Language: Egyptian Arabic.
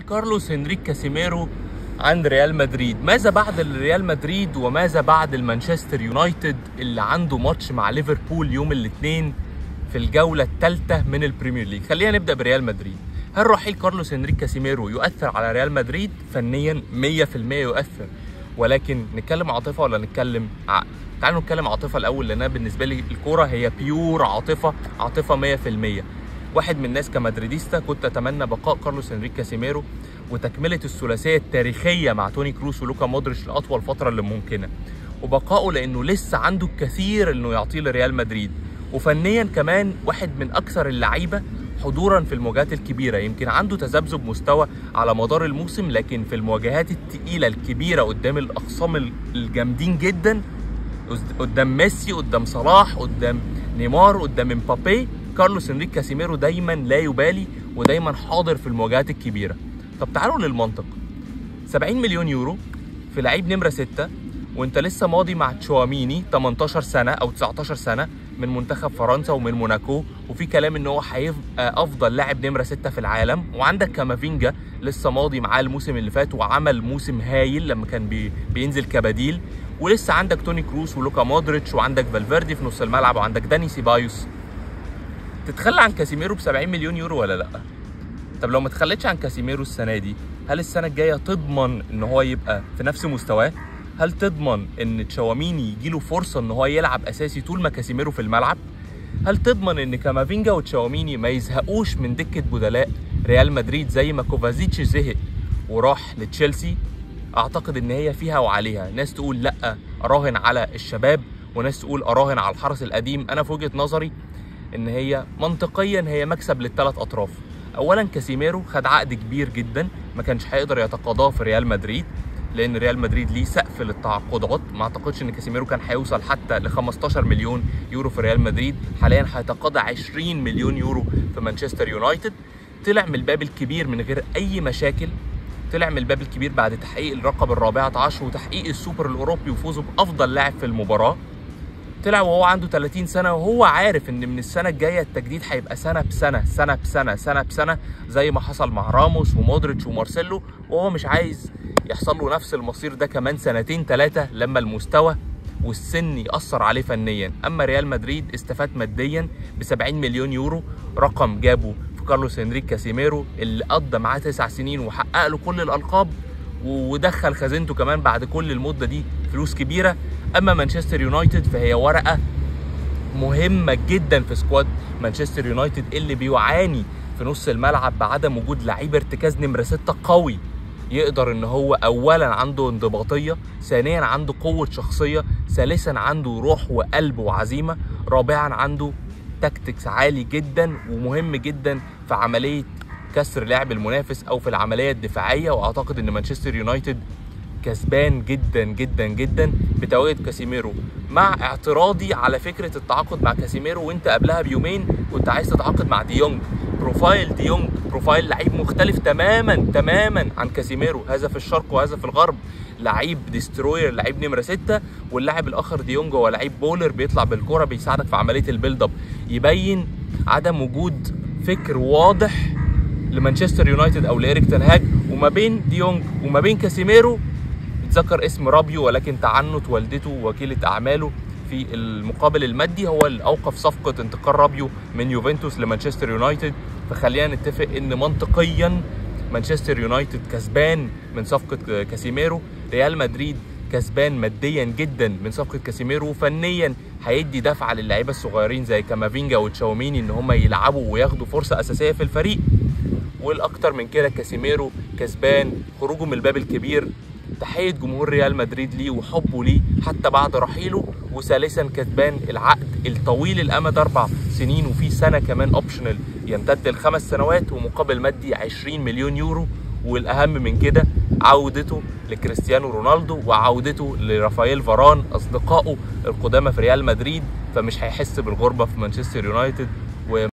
كارلوس هنريك كاسيميرو عن ريال مدريد ماذا بعد ريال مدريد وماذا بعد المانشستر يونايتد اللي عنده ماتش مع ليفربول يوم الاثنين في الجولة الثالثة من البريمير ليج خلينا نبدأ بريال مدريد هل رحيل كارلوس هنريك كاسيميرو يؤثر على ريال مدريد فنيا 100% يؤثر ولكن نتكلم عاطفة ولا نتكلم عقل تعالوا نتكلم عاطفة الأول لأن أنا بالنسبة لي الكورة هي بيور عاطفة عاطفة 100% واحد من الناس كمدريديستا كنت اتمنى بقاء كارلوس انريك كاسيميرو وتكمله الثلاثيه التاريخيه مع توني كروس ولوكا مودريتش لاطول فتره اللي ممكنه وبقائه لانه لسه عنده الكثير انه يعطيه لريال مدريد وفنيا كمان واحد من اكثر اللعيبه حضورا في المواجهات الكبيره يمكن عنده تذبذب مستوى على مدار الموسم لكن في المواجهات الثقيله الكبيره قدام الاخصام الجامدين جدا قدام ميسي قدام صلاح قدام نيمار قدام امبابي كارلوس انريك كاسيميرو دايما لا يبالي ودايما حاضر في المواجهات الكبيره طب تعالوا للمنطق 70 مليون يورو في لعيب نمره 6 وانت لسه ماضي مع تشواميني 18 سنه او 19 سنه من منتخب فرنسا ومن موناكو وفي كلام ان هو هيبقى افضل لاعب نمره 6 في العالم وعندك كامافينجا لسه ماضي معاه الموسم اللي فات وعمل موسم هايل لما كان بي بينزل كبديل ولسه عندك توني كروس ولوكا مودريتش وعندك فالفيردي في نص الملعب وعندك داني سيبايوس تتخلى عن كاسيميرو ب 70 مليون يورو ولا لا؟ طب لو ما تخليتش عن كاسيميرو السنه دي هل السنه الجايه تضمن ان هو يبقى في نفس مستواه؟ هل تضمن ان تشاوميني يجيله فرصه ان هو يلعب اساسي طول ما كاسيميرو في الملعب؟ هل تضمن ان كامافينجا وتشاوميني ما يزهقوش من دكه بدلاء ريال مدريد زي ما كوفازيتش زهق وراح لتشيلسي؟ اعتقد ان هي فيها وعليها، ناس تقول لا اراهن على الشباب وناس تقول اراهن على الحرس القديم، انا في وجهه نظري ان هي منطقيا هي مكسب للثلاث اطراف اولا كاسيميرو خد عقد كبير جدا ما كانش هيقدر يتقاضاه في ريال مدريد لان ريال مدريد ليه سقف للتعاقدات ما اعتقدش ان كاسيميرو كان هيوصل حتى ل 15 مليون يورو في ريال مدريد حاليا هيتقاضى 20 مليون يورو في مانشستر يونايتد طلع من الباب الكبير من غير اي مشاكل طلع من الباب الكبير بعد تحقيق الرقم الرابعة عشر وتحقيق السوبر الاوروبي وفوزه بافضل لاعب في المباراه طلع وهو عنده 30 سنه وهو عارف ان من السنه الجايه التجديد هيبقى سنه بسنه سنه بسنه سنه بسنه زي ما حصل مع راموس ومودريتش ومارسيلو وهو مش عايز يحصل له نفس المصير ده كمان سنتين ثلاثه لما المستوى والسن ياثر عليه فنيا اما ريال مدريد استفاد ماديا ب 70 مليون يورو رقم جابه في كارلوس هنريك كاسيميرو اللي قضى معاه تسع سنين وحقق له كل الالقاب ودخل خزينته كمان بعد كل المده دي فلوس كبيره اما مانشستر يونايتد فهي ورقه مهمه جدا في سكواد مانشستر يونايتد اللي بيعاني في نص الملعب بعدم وجود لعيب ارتكاز نمره 6 قوي يقدر ان هو اولا عنده انضباطيه ثانيا عنده قوه شخصيه ثالثا عنده روح وقلب وعزيمه رابعا عنده تاكتكس عالي جدا ومهم جدا في عمليه كسر لعب المنافس او في العمليه الدفاعيه واعتقد ان مانشستر يونايتد كسبان جدا جدا جدا بتواجد كاسيميرو مع اعتراضي على فكره التعاقد مع كاسيميرو وانت قبلها بيومين كنت عايز تتعاقد مع ديونج بروفايل ديونج بروفايل لعيب مختلف تماما تماما عن كاسيميرو هذا في الشرق وهذا في الغرب لعيب ديستروير لعيب نمره ستة واللاعب الاخر ديونج هو لعيب بولر بيطلع بالكره بيساعدك في عمليه البيلد اب يبين عدم وجود فكر واضح لمانشستر يونايتد او لإيريك تنهاج وما بين ديونج وما بين كاسيميرو اتذكر اسم رابيو ولكن تعنت والدته وكيله اعماله في المقابل المادي هو اللي اوقف صفقه انتقال رابيو من يوفنتوس لمانشستر يونايتد فخلينا نتفق ان منطقيا مانشستر يونايتد كسبان من صفقه كاسيميرو ريال مدريد كسبان ماديا جدا من صفقه كاسيميرو وفنيا هيدي دفعه للاعيبه الصغيرين زي كامافينجا وتشاوميني ان هم يلعبوا وياخدوا فرصه اساسيه في الفريق والاكتر من كده كاسيميرو كسبان خروجه من الباب الكبير تحية جمهور ريال مدريد ليه وحبه ليه حتى بعد رحيله وثالثا كسبان العقد الطويل الامد اربع سنين وفي سنه كمان اوبشنال يمتد لخمس سنوات ومقابل مادي 20 مليون يورو والاهم من كده عودته لكريستيانو رونالدو وعودته لرافائيل فاران اصدقائه القدامى في ريال مدريد فمش هيحس بالغربه في مانشستر يونايتد و